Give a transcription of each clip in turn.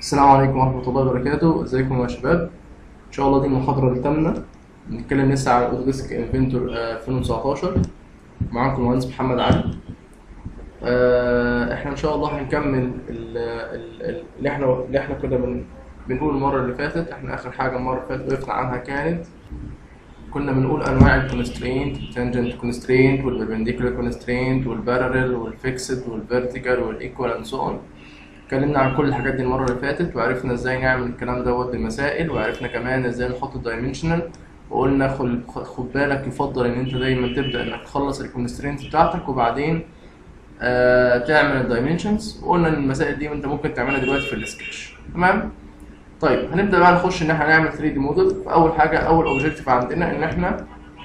السلام عليكم ورحمة الله وبركاته، ازيكم يا شباب؟ إن شاء الله دي المحاضرة الثامنة، بنتكلم لسه على أوتوديسك انفنتور 2019 معاكم المهندس محمد علي. آه، إحنا إن شاء الله هنكمل ال- ال- ال- اللي إحنا اللي إحنا كنا بن- بنقول المرة اللي فاتت، إحنا آخر حاجة المرة اللي فاتت وقفنا عنها كانت كنا بنقول أنواع الكونسترينت، التانجنت كونسترينت والبربنديكولار كونسترينت والباراليل والفيكسد والفيرتيكال والإيكوال أند سو أون. اتكلمنا عن كل الحاجات دي المره اللي فاتت وعرفنا ازاي نعمل الكلام دوت بمسائل وعرفنا كمان ازاي نحط الدايمنشنال وقلنا خد خد بالك يفضل ان انت دايما تبدا انك تخلص الكونسترينت بتاعتك وبعدين آه تعمل الدايمنشنز وقلنا ان المسائل دي انت ممكن تعملها دلوقتي في السكتش تمام طيب هنبدا بقى نخش ان احنا نعمل 3 دي موديل فاول حاجه اول اوبجيكتيف عندنا ان احنا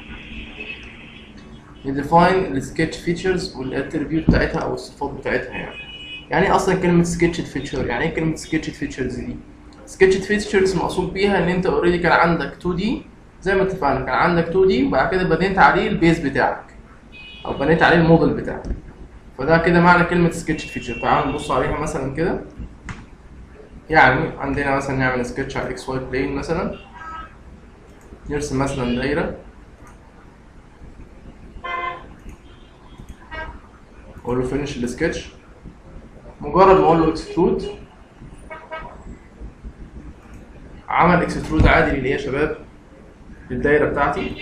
نديفاين السكتش فيتشرز والاتريبيوت بتاعتها او الصفات بتاعتها يعني يعني ايه اصلا كلمه سكتش فيتشر يعني ايه كلمه سكتش فيتشرز دي سكتش فيتشرز مقصود بيها ان انت اوريدي كان عندك 2 دي زي ما اتفقنا كان عندك 2 دي وبعد كده بنيت عليه البيز بتاعك او بنيت عليه الموديل بتاعك فده كده معنى كلمه سكتش فيتشر تعالوا نبص عليها مثلا كده يعني عندنا مثلا نعمل سكتش على اكس واي بلين مثلا نرسم مثلا دايره اقول له فينش السكتش مجرد ما اقول له اكسترود عمل اكسترود عادي ليه يا شباب للدايره بتاعتي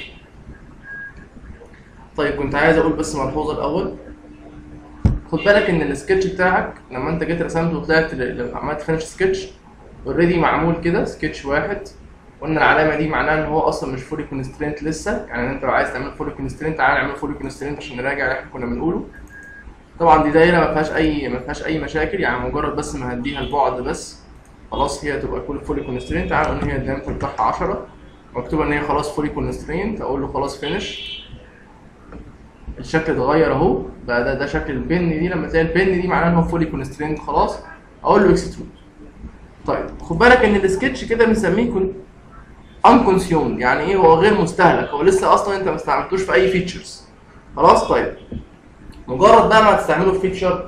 طيب كنت عايز اقول بس ملحوظه الاول خد بالك ان السكتش بتاعك لما انت جيت رسمته وطلعت ل- لما عملت فينش سكتش اوريدي معمول كده سكتش واحد وان العلامه دي معناها ان هو اصلا مش فولي كونسترينت لسه يعني انت لو عايز تعمل فولي كونسترينت تعالى نعمل فولي كونسترينت عشان نراجع اللي احنا كنا بنقوله طبعا دي دايره ما فيهاش اي ما فيهاش اي مشاكل يعني مجرد بس ما هديها البعد بس خلاص هي تبقى كل فولي كونسترينت تعالى نقول ان هي الدايمتر بتاعها 10 مكتوبه ان هي خلاص فولي كونسترينت اقول له خلاص فينش الشكل اتغير اهو بقى ده ده شكل البن دي لما تلاقي البن دي معناه ان هو فولي كونسترينت خلاص اقول له اكسترود طيب خد بالك ان السكتش كده بنسميه كون انكونسيومد يعني ايه هو غير مستهلك هو لسه اصلا انت ما استعملتوش في اي فيتشرز خلاص طيب مجرد بقى ما تستعمله في فيتشر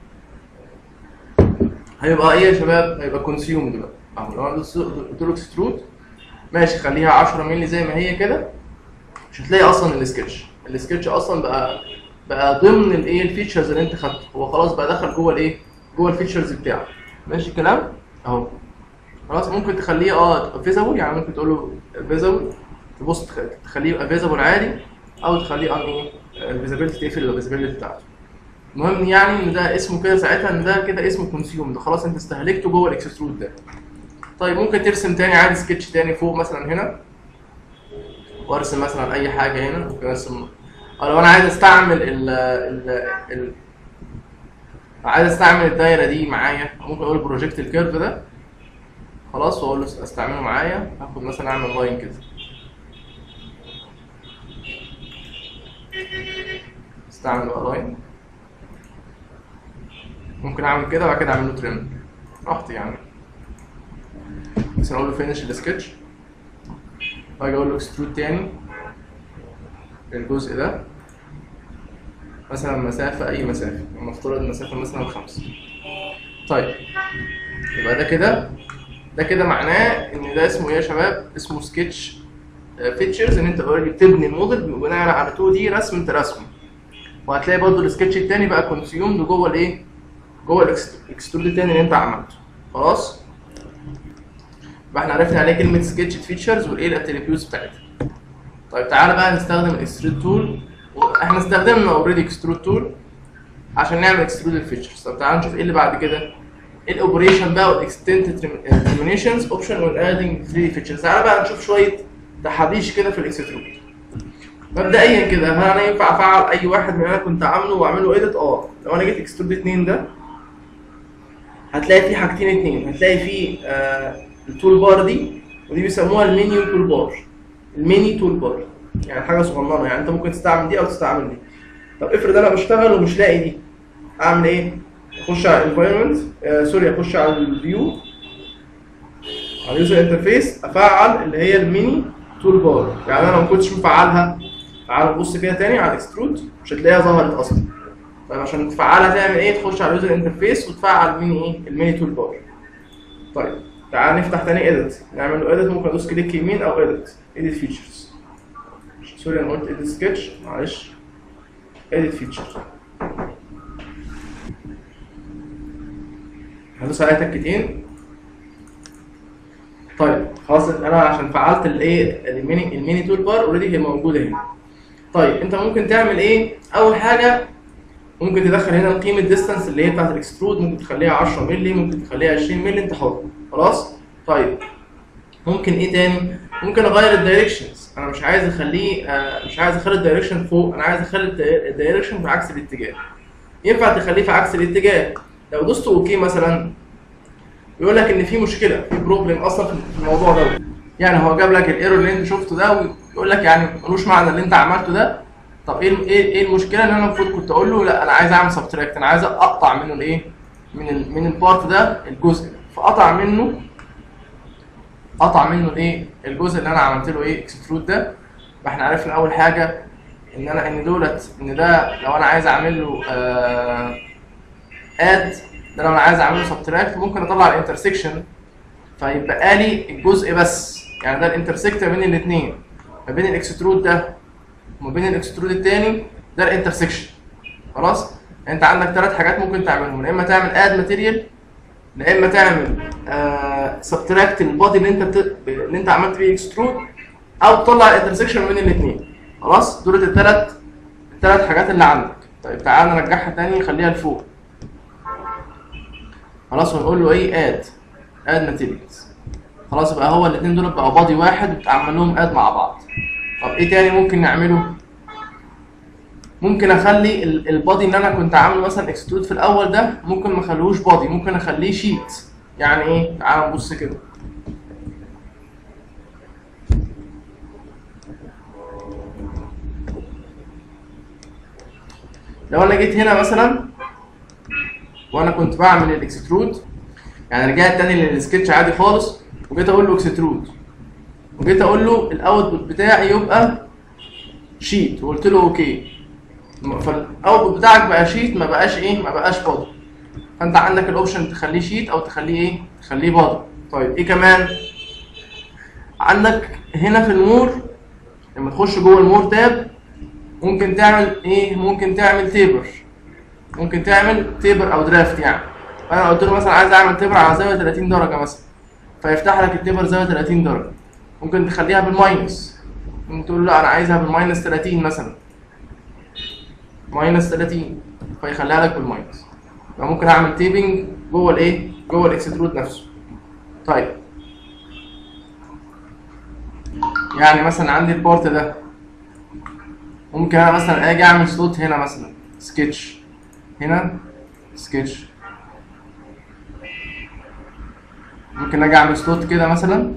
هيبقى ايه يا شباب هيبقى كونسيومد بقى اهو لو انا قلت له اكسترود ماشي خليها 10 مللي زي ما هي كده مش هتلاقي اصلا السكتش السكتش اصلا بقى بقى ضمن الايه الفيتشرز اللي انت خدته هو خلاص بقى دخل جوه الايه جوه الفيتشرز بتاعه ماشي الكلام اهو خلاص ممكن تخليه اه فيزابل يعني ممكن تقول له فيزابل تبص تخ- تخليه يبقى فيزابل عادي او تخليه ان ايه الفيزابيلتي تقفل الفيزابيلتي بتاعته المهم يعني ان ده اسمه كده ساعتها ان ده كده اسمه كونسيوم ده خلاص انت استهلكته جوه الاكسترود ده طيب ممكن ترسم تاني عادي سكتش تاني فوق مثلا هنا وارسم مثلا اي حاجه هنا ممكن ارسم أو لو انا عايز استعمل ال ال ال عايز استعمل الدايره دي معايا ممكن اقول بروجكت الكيرف ده خلاص واقول له استعمله معايا هاخد مثلا اعمل لاين كده استعمل بقى لاين ممكن اعمل كده وبعد كده اعمل له تريم براحتي يعني بس اقول له فينش السكتش واجي اقول له اكسترود تاني الجزء ده مثلا مسافة أي مسافة نفترض مسافة مثلا خمسة طيب يبقى ده كده ده كده معناه إن ده اسمه إيه يا شباب؟ اسمه سكتش فيتشرز إن أنت اوريدي بتبني الموديل بناء على 2 دي رسم أنت رسمه وهتلاقي برضه السكتش التاني بقى كونسيومد جوه الإيه؟ جوه الاكسترود التاني اللي أنت عملته خلاص؟ يبقى احنا عرفنا يعني ايه كلمة سكتش فيتشرز وايه الاتريبيوتس بتاعتها طيب تعالى بقى نستخدم الاكسترود تول احنا استخدمنا اوريدي اكسترود تول عشان نعمل اكسترود الفيتشرز طب تعالى نشوف ايه اللي بعد كده ايه الاوبريشن بقى والاكستنت ترمينيشنز اوبشن وين ادنج 3 فيتشرز تعالى بقى نشوف شويه تحابيش كده في الاكسترود مبدئيا كده هل انا ينفع افعل اي واحد من اللي انا كنت عامله واعمله ايديت اه لو انا جيت اكسترود 2 ده هتلاقي فيه حاجتين اتنين هتلاقي فيه آه التول بار دي ودي بيسموها المينيو تول بار الميني تول بار يعني حاجه صغننه يعني انت ممكن تستعمل دي او تستعمل دي طب افرض انا بشتغل ومش لاقي دي اعمل ايه اخش على الانفايرمنت آه سوري اخش على الفيو على اليوزر انترفيس افعل اللي هي الميني تول بار يعني انا لو ما كنتش مفعلها تعال نبص كده تاني على الاكسترود مش هتلاقيها ظهرت اصلا طيب عشان تفعلها تعمل ايه تخش على اليوزر انترفيس وتفعل ميني ايه الميني تول بار طيب تعال نفتح تاني اديت نعمل له اديت ممكن ادوس كليك يمين او اديت اديت فيتشرز سوري انا قلت اديت سكتش معلش اديت فيتشر هدوس عليها تكتين طيب خلاص انا عشان فعلت الايه الميني الميني تول بار اوريدي هي موجوده هنا طيب انت ممكن تعمل ايه اول حاجه ممكن تدخل هنا قيمه ديستانس اللي هي بتاعت الاكسترود ممكن تخليها 10 مللي ممكن تخليها 20 مللي انت حر خلاص طيب ممكن ايه تاني ممكن اغير الدايركشنز انا مش عايز اخليه آه مش عايز اخلي الدايركشن فوق انا عايز اخلي الداي- الدايركشن في عكس الاتجاه ينفع تخليه في عكس الاتجاه لو دوست اوكي مثلا يقول لك ان في مشكله في بروبلم اصلا في الموضوع ده يعني هو جاب لك الايرور اللي انت شفته ده ويقول لك يعني ملوش معنى اللي انت عملته ده طب ايه ايه ايه المشكله ان انا المفروض كنت اقول له لا انا عايز اعمل سبتراكت انا عايز اقطع منه الايه من ال من البارت ده الجزء ده فقطع منه قطع منه الايه الجزء اللي انا عملت له ايه اكسترود ده فاحنا عرفنا اول حاجه ان انا ان دولت ان ده لو انا عايز اعمل له آه اد ده لو انا عايز اعمل له سبتراكت ممكن اطلع الانترسكشن فيبقى لي الجزء بس يعني ده الانترسكت بين الاثنين ما بين الاكسترود ده وما بين الاكسترود الثاني ده الانترسكشن خلاص انت عندك ثلاث حاجات ممكن تعملهم يا اما تعمل اد ماتيريال يا اما تعمل سبتراكت البادي اللي انت بت... اللي انت عملت بيه اكسترود او تطلع الانترسكشن بين الاثنين خلاص دول الثلاث الثلاث حاجات اللي عندك طيب تعال نرجعها تاني خليها لفوق خلاص ونقول له ايه اد اد ماتيريالز خلاص يبقى هو الاثنين دول بقوا بادي واحد وبتعمل لهم اد مع بعض طب ايه تاني ممكن نعمله ممكن اخلي ال- البادي اللي انا كنت عامله مثلا اكسترود في الاول ده ممكن ما اخليهوش بادي ممكن اخليه شيت يعني ايه تعال نبص كده لو انا جيت هنا مثلا وانا كنت بعمل الاكسترود يعني رجعت تاني للسكتش عادي خالص وجيت اقول له اكسترود وجيت اقول له الاوتبوت بتاعي يبقى شيت وقلت له اوكي فالاوتبوت بتاعك بقى شيت ما بقاش ايه ما بقاش بادي فانت عندك الاوبشن تخليه شيت او تخليه ايه تخليه بادي طيب ايه كمان عندك هنا في المور لما تخش جوه المور تاب ممكن تعمل ايه ممكن تعمل تيبر ممكن تعمل تيبر او درافت يعني انا قلت له مثلا عايز اعمل تيبر على زاويه 30 درجه مثلا فيفتح لك التيبر زاويه 30 درجه ممكن تخليها بالماينس ممكن تقول له لا انا عايزها بالماينس 30 مثلا ماينس 30 فيخليها لك بالماينس فممكن اعمل تيبنج جوه الايه جوه الاكسترود نفسه طيب يعني مثلا عندي البارت ده ممكن انا مثلا اجي اعمل سلوت هنا مثلا سكتش هنا سكتش ممكن اجي اعمل سلوت كده مثلا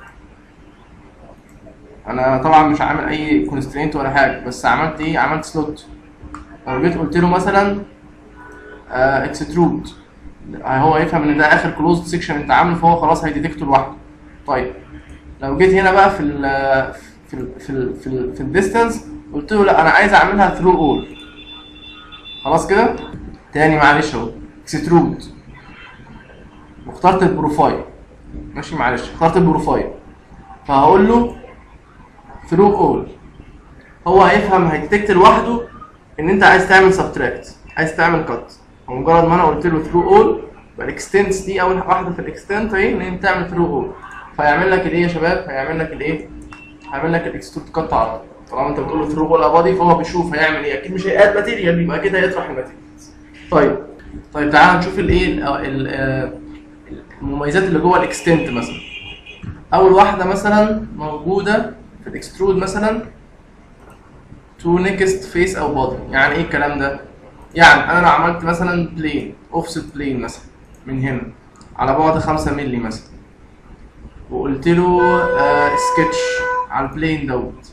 انا طبعا مش عامل اي كونسترينت ولا حاجه بس عملت ايه عملت سلوت لو جيت قلت له مثلا اكسترود هو يفهم ان ده اخر كلوزد سيكشن انت عامله فهو خلاص هيديتكته لوحده طيب لو جيت هنا بقى في ال في ال في ال في, ال في الديستانس قلت له لا انا عايز اعملها ثرو اول خلاص كده تاني معلش اهو اكسترود واخترت البروفايل ماشي معلش اخترت البروفايل فهقول له ثرو اول هو هيفهم هيديتكت لوحده ان انت عايز تعمل سبتراكت عايز تعمل كات ومجرد ما انا قلت له ثرو اول يبقى الاكستنس دي اول واحده في الاكستنت اهي ان انت تعمل ثرو اول فيعمل لك الايه يا شباب هيعمل لك الايه هيعمل لك الاكسترود كات على طول طالما انت بتقول له ثرو اول ابادي فهو بيشوف هيعمل ايه اكيد مش هيقاد ماتيريال يبقى كده هيطرح الماتيريال طيب طيب تعالى نشوف الايه ال- ال- آه، المميزات اللي جوه الاكستنت مثلا اول واحده مثلا موجوده في الاكسترود مثلا تو نيكست فيس او بادي يعني ايه الكلام ده يعني انا لو عملت مثلا بلين اوفست بلين مثلا من هنا على بعد 5 مللي مثلا وقلت له آه سكتش على البلين دوت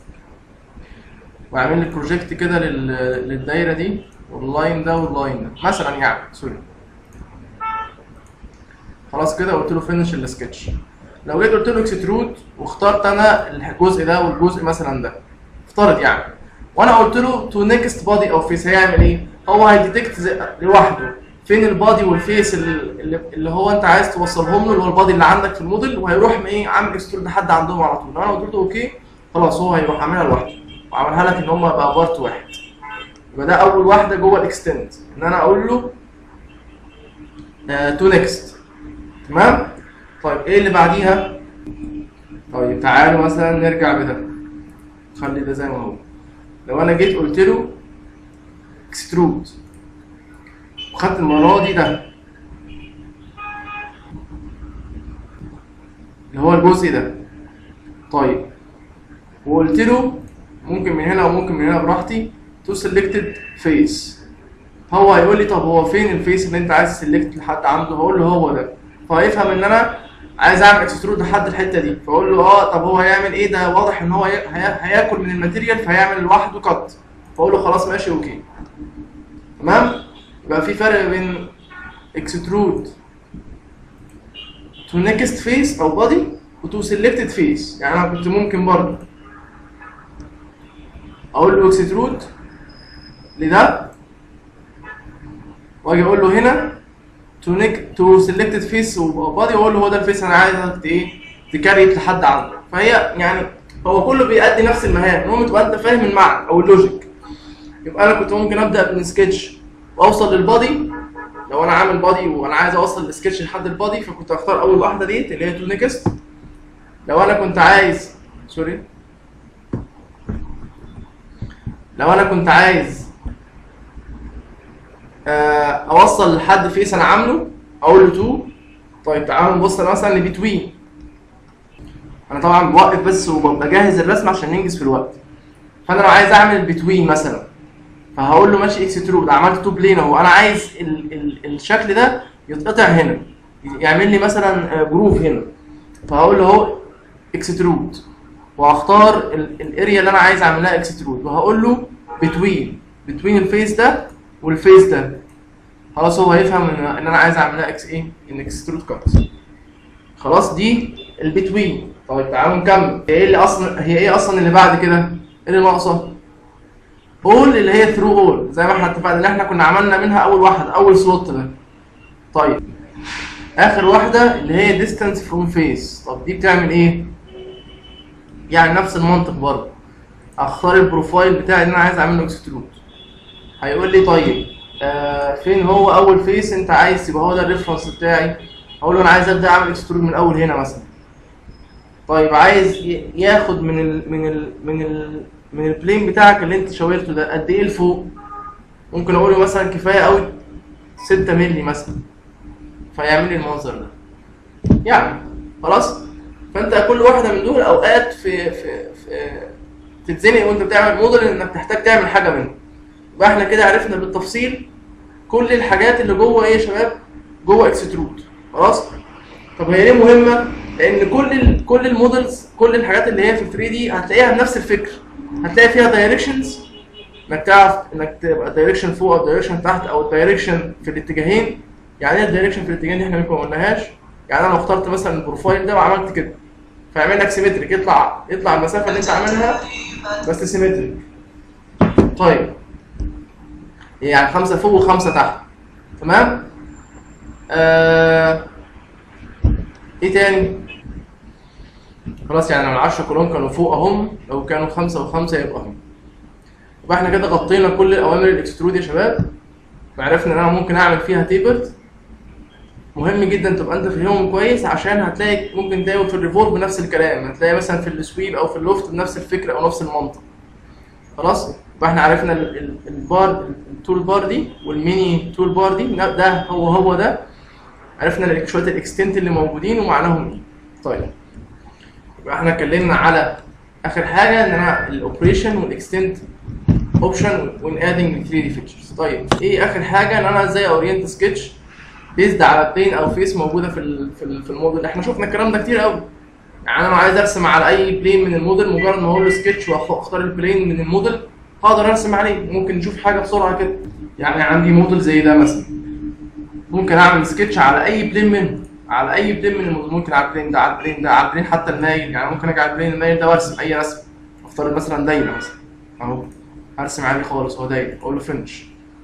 واعمل لي بروجكت كده لل- للدايره دي واللاين ده واللاين ده مثلا يعني سوري خلاص كده قلت له فينش السكتش لو جيت قلت له اكسترود واخترت انا الجزء ده والجزء مثلا ده افترض يعني وانا قلت له تو نيكست بادي او فيس هيعمل ايه؟ هو هيديتكت زي- لوحده فين البادي والفيس اللي, اللي هو انت عايز توصلهم له اللي هو البادي اللي عندك في الموديل وهيروح ايه عامل اكسترود لحد عندهم على طول لو انا قلت له اوكي خلاص هو هيروح عاملها لوحده وعملها لك ان هم بقى بارت واحد يبقى ده اول واحده جوه الاكستند ان انا اقول له تو نيكست تمام طيب ايه اللي بعديها طيب تعالوا مثلا نرجع بده خلي ده زي ما هو لو انا جيت قلت له اكسترود وخدت المره دي ده اللي هو الجزء ده طيب وقلت له ممكن من هنا وممكن من هنا براحتي تو سيلكتد فيس هو هيقول لي طب هو فين الفيس اللي انت عايز تسلكت لحد عنده هقول له هو ده فهيفهم ان انا عايز اعمل اكسترود لحد الحته دي فاقول له اه طب هو هيعمل ايه ده واضح ان هو هي... هي... هياكل من الماتيريال فهيعمل لوحده كات فاقول له خلاص ماشي اوكي تمام يبقى في فرق بين اكسترود تو نيكست فيس او بادي وتو سيلكتد فيس يعني انا كنت ممكن برضه اقول له اكسترود لده واجي اقول له هنا تو نيك تو سيلكتد فيس وبادي واقول له هو ده الفيس انا عايزك ايه تكريت لحد عنده فهي يعني هو كله بيأدي نفس المهام المهم تبقى انت فاهم المعنى او اللوجيك يبقى انا كنت ممكن ابدا من سكتش واوصل للبادي لو انا عامل بادي وانا عايز اوصل السكتش لحد البادي فكنت اختار اول واحده ديت اللي هي تو نيكست لو انا كنت عايز سوري لو انا كنت عايز اوصل لحد فيس انا عامله اقول له تو طيب تعالوا نبص مثلا لبتوين انا طبعا بوقف بس وبجهز الرسم عشان ننجز في الوقت فانا لو عايز اعمل بتوين مثلا فهقول له ماشي اكسترود عملت تو بلين اهو انا عايز ال ال الشكل ده يتقطع هنا يعمل لي مثلا جروف هنا فهقول له اهو اكسترود وهختار الاريا اللي انا عايز اعملها اكسترود وهقول له بتوين بتوين الفيس ده والفيس ده خلاص هو هيفهم ان ان انا عايز اعملها اكس ايه ان اكسترود كات خلاص دي البتوين طيب تعالوا نكمل هي ايه اللي اصلا هي ايه اصلا اللي بعد كده ايه اللي ناقصه اول اللي هي ثرو اول زي ما احنا اتفقنا اللي احنا كنا عملنا منها اول واحده اول سلوت ده طيب اخر واحده اللي هي distance from face طب دي بتعمل ايه يعني نفس المنطق برضه اختار البروفايل بتاعي اللي انا عايز اعمله اكسترود هيقول لي طيب آه فين هو اول فيس انت عايز يبقى هو ده الريفرنس بتاعي اقول له انا عايز ابدا اعمل اكسترود من اول هنا مثلا طيب عايز ياخد من ال من ال من ال من البلين بتاعك اللي انت شاورته ده قد ايه لفوق ممكن اقول له مثلا كفايه قوي 6 مللي مثلا فيعمل لي المنظر ده يعني خلاص فانت كل واحده من دول اوقات في في في تتزنق وانت بتعمل موديل انك تحتاج تعمل حاجه منهم يبقى احنا كده عرفنا بالتفصيل كل الحاجات اللي جوه ايه يا شباب جوه اكسترود خلاص طب هي ليه مهمه لان كل ال كل المودلز كل الحاجات اللي هي في 3 دي هتلاقيها بنفس الفكر هتلاقي فيها دايركشنز انك تعرف انك تبقى دايركشن فوق او دايركشن تحت او الدايركشن في الاتجاهين يعني ايه الدايركشن في الاتجاهين دي احنا يمكن ما قلناهاش يعني انا لو اخترت مثلا البروفايل ده وعملت كده فيعمل لك سيمتريك يطلع يطلع المسافه اللي انت عاملها بس سيمتريك طيب يعني خمسه فوق وخمسه تحت تمام آه... ايه تاني خلاص يعني لو العشرة كلهم كانوا فوق اهم لو كانوا خمسة وخمسة يبقى هم يبقى احنا كده غطينا كل الاوامر الاكسترود يا شباب وعرفنا ان انا ممكن اعمل فيها تيبرز مهم جدا تبقى انت فاهمهم كويس عشان هتلاقي ممكن تلاقي في الريفولف بنفس الكلام هتلاقي مثلا في السويب او في اللوفت بنفس الفكره او نفس المنطق خلاص يبقى احنا عرفنا البار التول بار دي والميني تول بار دي ده هو هو ده عرفنا شويه الاكستنت اللي موجودين ومعناهم ايه طيب يبقى احنا اتكلمنا على اخر حاجه ان انا الاوبريشن والاكستنت اوبشن وان ادنج 3 دي فيتشرز طيب ايه اخر حاجه ان انا ازاي اورينت سكتش بيزد على بلين او فيس موجوده في ال في, ال في الموديل احنا شفنا الكلام ده كتير قوي يعني انا عايز ارسم على اي بلين من الموديل مجرد ما اقول له سكتش واختار البلين من الموديل هقدر ارسم عليه ممكن نشوف حاجه بسرعه كده يعني عندي موديل زي ده مثلا ممكن اعمل سكتش على اي بلين منه على اي بلين من الموديل ممكن على البلين ده على البلين ده على البلين حتى المايل يعني ممكن اجي على البلين المايل ده وارسم اي رسم افترض مثلا دايره مثلا اهو هرسم عادي خالص هو دايره اقول له فينش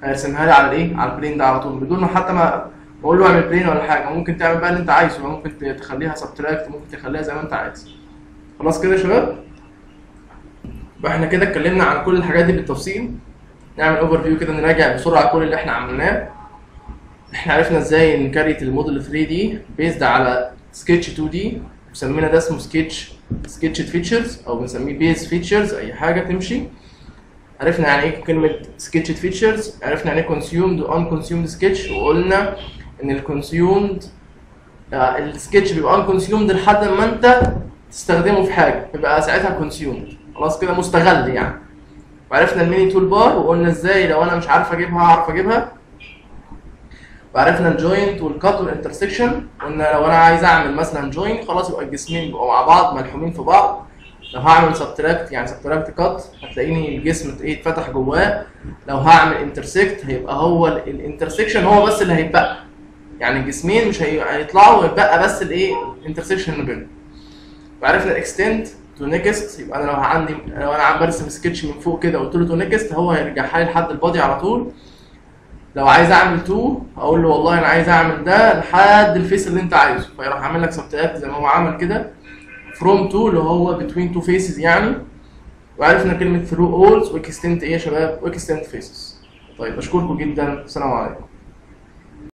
هيرسمها لي على الايه على البلين ده على طول بدون ما حتى ما اقول له اعمل بلين ولا حاجه ممكن تعمل بقى اللي انت عايزه ممكن تخليها سبتراكت ممكن تخليها زي ما انت عايز خلاص كده يا شباب يبقى احنا كده اتكلمنا عن كل الحاجات دي بالتفصيل نعمل اوفر فيو كده نراجع بسرعه كل اللي احنا عملناه احنا عرفنا ازاي نكريت الموديل 3 دي بيزد على سكتش 2 دي مسمينا ده اسمه سكتش سكتش فيتشرز او بنسميه بيز فيتشرز اي حاجه تمشي عرفنا يعني ايه كلمه سكتش فيتشرز عرفنا يعني ايه كونسيومد وان كونسيومد سكتش وقلنا ان الكونسيومد السكتش بيبقى ان كونسيومد لحد ما انت تستخدمه في حاجه يبقى ساعتها كونسيومد خلاص كده مستغل يعني وعرفنا الميني تول بار وقلنا ازاي لو انا مش عارف اجيبها هعرف اجيبها وعرفنا الجوينت والكات والانترسكشن قلنا لو انا عايز اعمل مثلا جوين خلاص يبقى الجسمين بيبقوا مع بعض ملحومين في بعض لو هعمل سبتراكت يعني سبتراكت كات هتلاقيني الجسم ايه اتفتح جواه لو هعمل انترسكت هيبقى هو الانترسكشن هو بس اللي هيتبقى يعني الجسمين مش هيطلعوا ويتبقى بس الايه الانترسكشن اللي بينهم وعرفنا الاكستنت تو نيكست يبقى انا لو عندي لو انا عم برسم سكتش من فوق كده وقلت له تو نيكست هو هيرجعها لي لحد البادي على طول لو عايز اعمل تو اقول له والله انا عايز اعمل ده لحد الفيس اللي انت عايزه فيروح عامل لك سبتراكت زي ما هو عمل كده فروم تو اللي هو بتوين تو فيسز يعني وعرفنا كلمه ثرو اولز واكستنت ايه يا شباب واكستنت فيسز طيب اشكركم جدا السلام عليكم